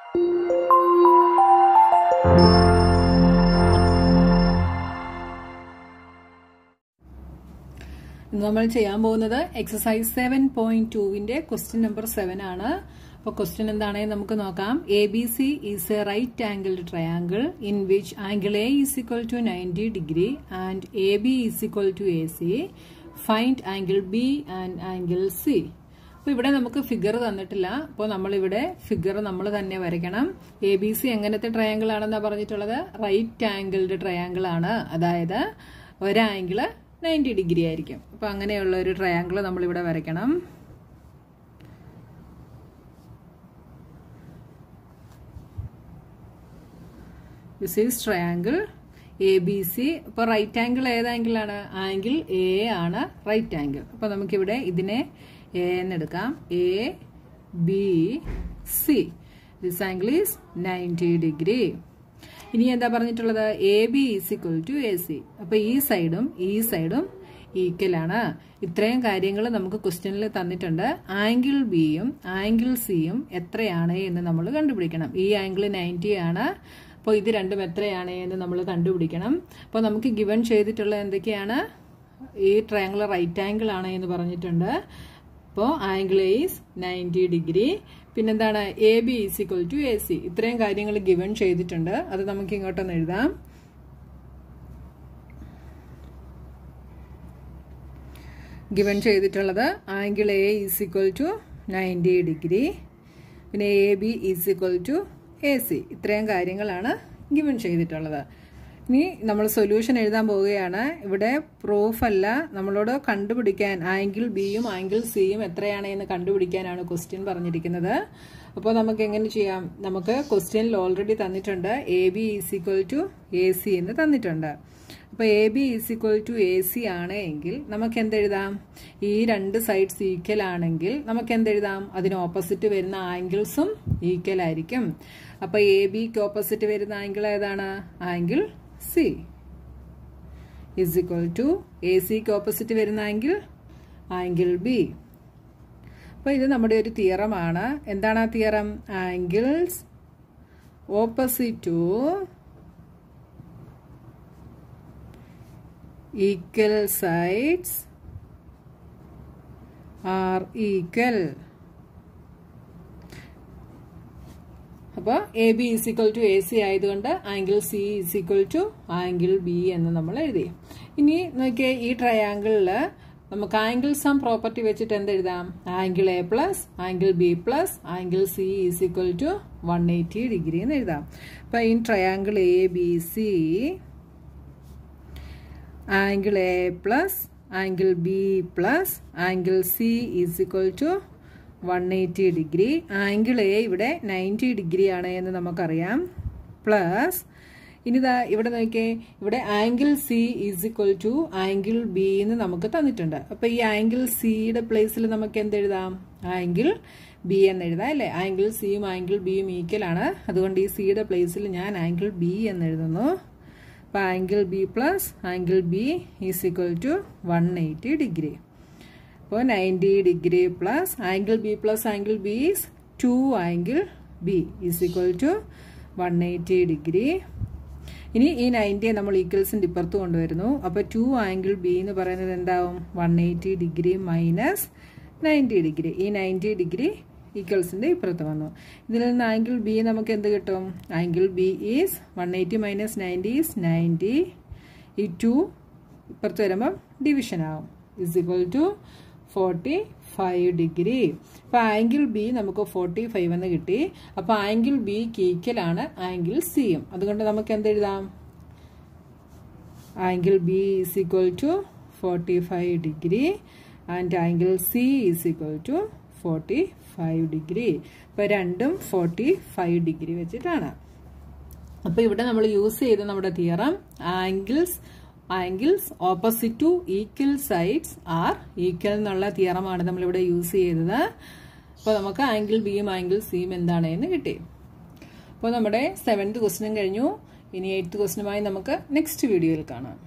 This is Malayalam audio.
ഇന്ന് നമ്മൾ ചെയ്യാൻ പോകുന്നത് എക്സസൈസ് സെവൻ പോയിന്റ് ടുവിന്റെ ക്വസ്റ്റ്യൻ നമ്പർ സെവൻ ആണ് അപ്പോൾ ക്വസ്റ്റ്യൻ എന്താണെന്ന് നമുക്ക് നോക്കാം A B C is a right angled triangle in which angle A is equal to ninety degree and A B is equal to A C find angle B and angle C അപ്പോൾ ഇവിടെ നമുക്ക് ഫിഗർ തന്നിട്ടില്ല അപ്പോൾ നമ്മളിവിടെ ഫിഗർ നമ്മൾ തന്നെ വരയ്ക്കണം എ ബി സി എങ്ങനത്തെ ട്രയാങ്കിൾ ആണെന്നാണ് പറഞ്ഞിട്ടുള്ളത് റൈറ്റ് ആംഗിൾഡ് ട്രയാങ്കിൾ ആണ് അതായത് ഒരാംഗിള് നയൻറ്റി ഡിഗ്രി ആയിരിക്കും അപ്പോൾ അങ്ങനെയുള്ള ഒരു ട്രയാങ്കിൾ നമ്മളിവിടെ വരയ്ക്കണം this is triangle A B C ഇപ്പോൾ റൈറ്റ് ആംഗിൾ ഏത് ആംഗിളാണ് ആംഗിൾ എ ആണ് റൈറ്റ് ആംഗിൾ അപ്പോൾ നമുക്കിവിടെ ഇതിനെ എ എന്നെടുക്കാം A B C this angle is ninety degree ഇനി എന്താ പറഞ്ഞിട്ടുള്ളത് A B is equal to A C അപ്പോൾ ഈ സൈഡും ഈ സൈഡും ഈക്വൽ ആണ് ഇത്രയും കാര്യങ്ങൾ നമുക്ക് ക്വസ്റ്റ്യനിൽ തന്നിട്ടുണ്ട് ആംഗിൾ ബിയും ആംഗിൾ സിയും എത്രയാണ് എന്ന് നമ്മൾ കണ്ടുപിടിക്കണം ഈ ആംഗിൾ നയൻറ്റി ആണ് അപ്പോൾ ഇത് രണ്ടും എത്രയാണ് എന്ന് നമ്മൾ കണ്ടുപിടിക്കണം അപ്പോൾ നമുക്ക് ഗിവൺ ചെയ്തിട്ടുള്ള എന്തൊക്കെയാണ് ഈ ട്രയാങ്കിൾ റൈറ്റ് ആംഗിൾ ആണ് എന്ന് പറഞ്ഞിട്ടുണ്ട് അപ്പോൾ ആംഗിൾ ഈസ് നയൻറ്റി ഡിഗ്രി പിന്നെന്താണ് A B is equal to A C ഇത്രയും കാര്യങ്ങൾ ഗിവൺ ചെയ്തിട്ടുണ്ട് അത് നമുക്ക് ഇങ്ങോട്ടൊന്ന് എഴുതാം ഗിവൺ ചെയ്തിട്ടുള്ളത് angle A is equal to ninety degree പിന്നെ A B is equal to A C ഇത്രയും കാര്യങ്ങളാണ് ഗിവൺ ചെയ്തിട്ടുള്ളത് ഇനി നമ്മൾ സൊല്യൂഷൻ എഴുതാൻ പോവുകയാണ് ഇവിടെ പ്രൂഫ് അല്ല നമ്മളോട് കണ്ടുപിടിക്കാൻ ആംഗിൾ ബിയും ആംഗിൾ സിയും എത്രയാണ് എന്ന് കണ്ടുപിടിക്കാനാണ് ക്വസ്റ്റ്യൻ പറഞ്ഞിരിക്കുന്നത് അപ്പോൾ നമുക്ക് എങ്ങനെ ചെയ്യാം നമുക്ക് ക്വസ്റ്റ്യനിൽ ഓൾറെഡി തന്നിട്ടുണ്ട് A B is equal to A C എന്ന് തന്നിട്ടുണ്ട് അപ്പോൾ A B is equal to A C ആണ് എങ്കിൽ നമുക്ക് എന്തെഴുതാം ഈ രണ്ട് സൈഡ്സ് ഈക്വൽ ആണെങ്കിൽ നമുക്ക് എന്തെഴുതാം അതിന് ഓപ്പോസിറ്റ് വരുന്ന ആംഗിൾസും ഈക്വൽ ആയിരിക്കും അപ്പോൾ എ ബിക്ക് ഓപ്പോസിറ്റ് വരുന്ന ആംഗിൾ ഏതാണ് angle C is equal to A സിക്ക് ഓപ്പോസിറ്റ് വരുന്ന ആംഗിൾ ആംഗിൾ ബി അപ്പോൾ ഇത് നമ്മുടെ ഒരു തിയറമാണ് എന്താണ് ആ theorem angles opposite to equal sides are equal അപ്പോൾ A B is equal to A C ആയതുകൊണ്ട് angle C is equal to angle B എന്ന് നമ്മൾ എഴുതി ഇനി നോക്കിയേ ഈ ട്രയാങ്കിളിൽ നമുക്ക് ആംഗിൾ സം പ്രോപ്പർട്ടി വെച്ചിട്ട് എന്തെഴുതാം angle A plus angle B plus angle C is equal to one eighty degree എന്ന് എഴുതാം അപ്പോൾ ഈ triangle A B C angle A plus angle B plus angle C is equal to one eighty degree angle A ഇവിടെ നയൻറ്റി ഡിഗ്രി ആണ് എന്ന് നമുക്കറിയാം പ്ലസ് ഇനിതാ ഇവിടെ നോക്കിയേ ഇവിടെ angle C is equal to angle B എന്ന് നമുക്ക് തന്നിട്ടുണ്ട് അപ്പോൾ ഈ ആംഗിൾ സിയുടെ പ്ലേസിൽ നമുക്ക് എന്തെഴുതാം ആംഗിൾ ബി എന്ന് എഴുതാം അല്ലേ ആംഗിൾ സിയും ആംഗിൾ ബിയും ഈക്വൽ ആണ് അതുകൊണ്ട് ഈ സിയുടെ പ്ലേസിൽ ഞാൻ ആംഗിൾ ബി എന്ന് എഴുതുന്നു അപ്പോൾ angle B plus angle B is equal to one eighty degree അപ്പോൾ ninety degree plus angle B plus angle B is two angle B is equal to one eighty degree ഇനി ഈ നയൻറ്റിയെ നമ്മൾ ഈക്വൽസിൻ്റെ ഇപ്പുറത്ത് കൊണ്ടുവരുന്നു അപ്പോൾ ടു ആംഗിൾ ബി എന്ന് പറയുന്നത് എന്താവും one eighty degree minus ninety degree ഈ നയൻറ്റി ഡിഗ്രി ഈക്വൽസിൻ്റെ ഇപ്പുറത്ത് വന്നു ഇതിൽ നിന്ന് ആംഗിൾ ബി നമുക്ക് എന്ത് കിട്ടും angle B is one eighty minus ninety is ninety ഈ ടു ഇപ്പുറത്ത് വരുമ്പം ഡിവിഷൻ ആവും is equal to forty five degree അപ്പോൾ ആംഗിൾ ബി നമുക്ക് ഫോർട്ടി ഫൈവ് എന്ന് കിട്ടി അപ്പോൾ ആംഗിൾ ബിക്ക് ഈക്വലാണ് ആംഗിൾ സിയും അതുകൊണ്ട് നമുക്ക് എന്തെഴുതാം angle B is equal to forty five degree and angle C is equal to forty five degree ഇപ്പോൾ രണ്ടും ഫോർട്ടി ഫൈവ് ഡിഗ്രി വെച്ചിട്ടാണ് അപ്പോൾ ഇവിടെ നമ്മൾ യൂസ് ചെയ്ത നമ്മുടെ theorem angles angles opposite to equal sides are equal എന്നുള്ള തിയറമാണ് നമ്മളിവിടെ യൂസ് ചെയ്തത് അപ്പോൾ നമുക്ക് ആംഗിൾ ബിയും ആംഗിൾ സിയും എന്താണ് എന്ന് കിട്ടി അപ്പോൾ നമ്മുടെ സെവൻത്ത് ക്വസ്റ്റിനും കഴിഞ്ഞു ഇനി എയ്ത്ത് ക്വസ്റ്റിനുമായി നമുക്ക് നെക്സ്റ്റ് വീഡിയോയിൽ കാണാം